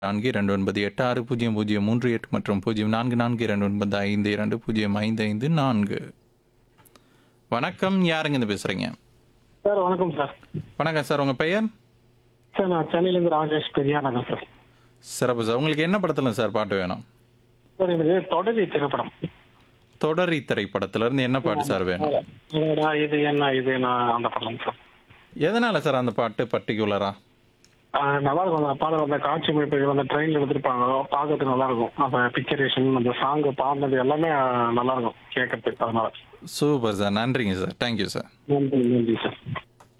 நான்கு இரண்டு ஒன்பது எட்டு ஆறு பூஜ்ஜியம் பூஜ்ஜியம் மூன்று எட்டு மற்றும் பூஜ்ஜியம் நான்கு நான்கு இரண்டு ஒன்பது ஐந்து இரண்டு பூஜ்ஜியம் ஐந்து ஐந்து நான்கு வணக்கம் யாருங்க இருந்து பேசுறீங்க சார் வணக்கம் சார் வணக்கம் சார் உங்க பெயர் சார் நான் சென்னையிலேருந்து ராஜேஷ் பெரியானகம் சார் சிறப்பு சார் உங்களுக்கு என்ன படத்துல சார் பாட்டு வேணும் சார் எனக்கு தொடரி திரைப்படம் தொடரி திரைப்படத்துல இருந்து என்ன பாட்டு சார் வேணும் என்னடா இது என்ன இது நான் அந்த படம் சார் எதனால சார் அந்த பாட்டு பர்டிகுலரா ஆஹ் நல்லா இருக்கும் அந்த பாடல் அந்த காட்சி அமைப்புகள் அந்த ட்ரெயின்ல எடுத்திருப்பாங்க பார்க்கறதுக்கு நல்லா இருக்கும் அந்த பிக்சரேஷன் அந்த சாங் பாடினது எல்லாமே ஆஹ் நல்லா இருக்கும் கேட்கறதுக்கு அதனால சூப்பர் சார் நன்றிங்க சார் தேங்க்யூ சார் நன்றி நன்றி சார்